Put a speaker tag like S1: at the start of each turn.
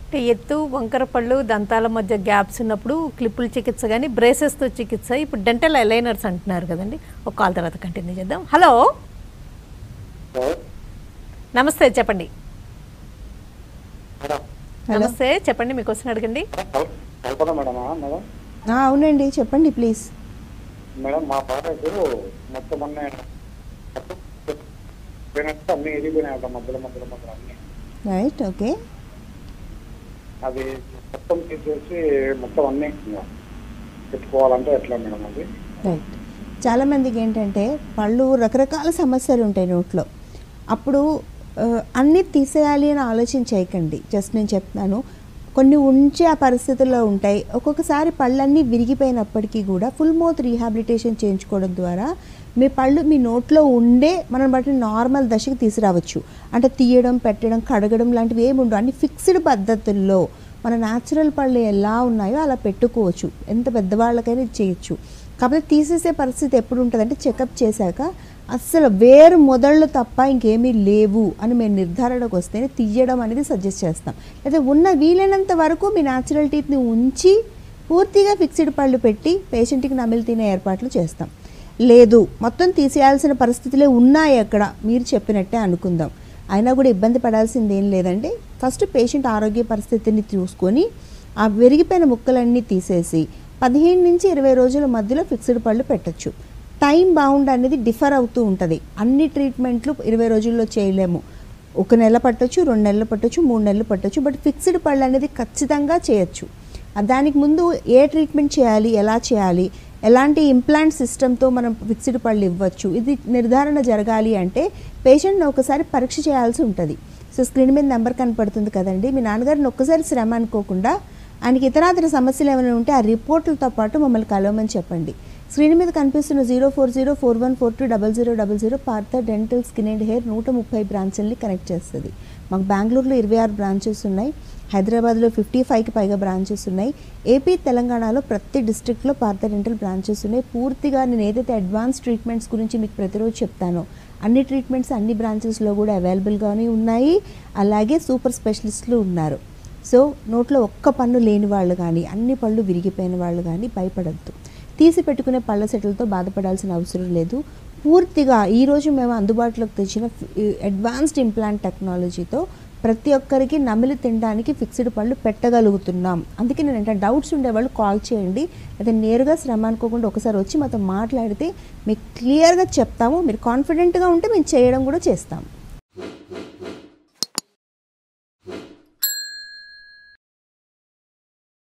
S1: అంటే ఎత్తు వంకర పళ్ళు దంతాల మధ్య గ్యాప్స్ ఉన్నప్పుడు క్లిప్పుల చికిత్స కానీ బ్రేసెస్తో చికిత్స ఇప్పుడు డెంటల్ అలైనర్స్ అంటున్నారు కదండి ఒక కాల్ తర్వాత కంటిన్యూ చేద్దాం హలో
S2: హలో
S1: నమస్తే చెప్పండి
S2: మేడం
S3: హలో
S1: నమస్తే చెప్పండి మీ క్వశ్చన్ అడగండి
S2: కల్- కల్పన మేడమా మేడం
S3: ఆ, అవునండి చెప్పండి ప్లీజ్
S2: మేడం మా పాపకు మొత్తం అన్నీ పోయినట్టు అన్ని ఎదిగిపోయినాయట మధ్యలో మధ్యలో మధ్యలో అన్ని
S3: రైట్ ఓకే
S2: అది మొత్తం తీసేసి మొత్తం అన్ని ఇంకా పెట్టుకోవాలంటే ఎట్లా మేడం అది
S3: రైట్ చాలామందికి ఏంటంటే పళ్ళు రకరకాల సమస్యలు ఉంటాయి నోట్లో అప్పుడు ఆ, అన్నీ తీసేయాలి అని ఆలోచన చేయకండి జస్ట్ నేను చెప్తున్నాను కొన్ని ఉంచి ఆ పరిస్థితుల్లో ఉంటాయి ఒక్కొక్కసారి పళ్ళన్నీ విరిగిపోయినప్పటికీ కూడా ఫుల్ మౌత్ రీహాబిలిటేషన్ చేయించుకోవడం ద్వారా మీ పళ్ళు మీ నోట్లో ఉండే మనం బట్టి నార్మల్ దశకి తీసుకురావచ్చు అంటే తీయడం పెట్టడం కడగడం లాంటివి ఏమి ఉండవు అన్ని ఫిక్స్డ్ పద్ధతుల్లో మన న్యాచురల్ పళ్ళు ఎలా ఉన్నాయో అలా పెట్టుకోవచ్చు ఎంత పెద్దవాళ్ళకైనా ఇది చేయొచ్చు కాకపోతే తీసేసే పరిస్థితి ఎప్పుడు ఉంటుందంటే చెకప్ చేశాక అస్సలు వేరు మొదళ్ళు తప్ప ఇంకేమీ లేవు అని మేము నిర్ధారణకు వస్తేనే తీయడం అనేది సజెస్ట్ చేస్తాం అయితే ఉన్న వీలైనంత వరకు మీ న్యాచురల్ టీత్ని ఉంచి పూర్తిగా ఫిక్స్డ్ పళ్ళు పెట్టి పేషెంట్కి నమిలి తినే ఏర్పాట్లు చేస్తాం లేదు మొత్తం తీసేయాల్సిన పరిస్థితులే ఉన్నాయి అక్కడ మీరు చెప్పినట్టే అనుకుందాం అయినా కూడా ఇబ్బంది పడాల్సింది ఏం లేదండి ఫస్ట్ పేషెంట్ ఆరోగ్య పరిస్థితిని చూసుకొని ఆ విరిగిపోయిన ముక్కలన్నీ తీసేసి పదిహేను నుంచి ఇరవై రోజుల మధ్యలో ఫిక్స్డ్ పళ్ళు పెట్టచ్చు టైం బౌండ్ అనేది డిఫర్ అవుతూ ఉంటుంది అన్ని ట్రీట్మెంట్లు ఇరవై రోజుల్లో చేయలేము ఒక నెల పట్టొచ్చు రెండు నెలలు పట్టొచ్చు మూడు నెలలు పట్టొచ్చు బట్ ఫిక్స్డ్ పళ్ళు అనేది ఖచ్చితంగా చేయొచ్చు ఆ దానికి ముందు ఏ ట్రీట్మెంట్ చేయాలి ఎలా చేయాలి ఎలాంటి ఇంప్లాంట్ సిస్టంతో మనం ఫిక్స్డ్ పళ్ళు ఇవ్వచ్చు ఇది నిర్ధారణ జరగాలి అంటే పేషెంట్ని ఒకసారి పరీక్ష చేయాల్సి ఉంటుంది సో స్క్రీన్ మీద నెంబర్ కనపడుతుంది కదండి మీ నాన్నగారిని ఒక్కసారి శ్రమ అనుకోకుండా ఆయనకి ఇతరాతర సమస్యలు ఏమైనా ఉంటే ఆ రిపోర్టులతో పాటు మమ్మల్ని కలవమని చెప్పండి స్క్రీన్ మీద కనిపిస్తున్న zero four zero four one four two double zero double zero Partha dental skin and hair నూట ముప్పై బ్రాంచ్ల్ని కనెక్ట్ చేస్తుంది మాకు బెంగళూరులో ఇరవై ఆరు బ్రాంచెస్ ఉన్నాయి హైదరాబాద్లో ఫిఫ్టీ ఫైవ్కి పైగా బ్రాంచెస్ ఉన్నాయి ఏపీ తెలంగాణలో ప్రతి డిస్ట్రిక్ట్లో పార్థ డెంటల్ బ్రాంచెస్ ఉన్నాయి పూర్తిగా నేను ఏదైతే అడ్వాన్స్ ట్రీట్మెంట్స్ గురించి మీకు ప్రతిరోజు చెప్తానో అన్ని ట్రీట్మెంట్స్ అన్ని బ్రాంచెస్లో కూడా అవైలబుల్గానే ఉన్నాయి అలాగే సూపర్ స్పెషలిస్టులు ఉన్నారు సో నోట్లో ఒక్క పన్ను లేని వాళ్ళు కానీ అన్ని పళ్ళు విరిగిపోయిన వాళ్ళు కానీ భయపడద్దు తీసి పెట్టుకునే పళ్ళ సెట్లతో బాధపడాల్సిన అవసరం లేదు పూర్తిగా ఈరోజు మేము అందుబాటులోకి తెచ్చిన అడ్వాన్స్డ్ ఇంప్లాంట్ టెక్నాలజీతో ప్రతి ఒక్కరికి నమిలి తినడానికి ఫిక్స్డ్ పళ్ళు పెట్టగలుగుతున్నాం అందుకే నేను అంటే డౌట్స్ ఉండేవాళ్ళు కాల్ చేయండి లేదా నేరుగా శ్రమ అనుకోకుండా ఒకసారి వచ్చి మాతో మాట్లాడితే మీకు క్లియర్గా చెప్తాము మీరు కాన్ఫిడెంట్గా ఉంటే మేము చేయడం కూడా చేస్తాము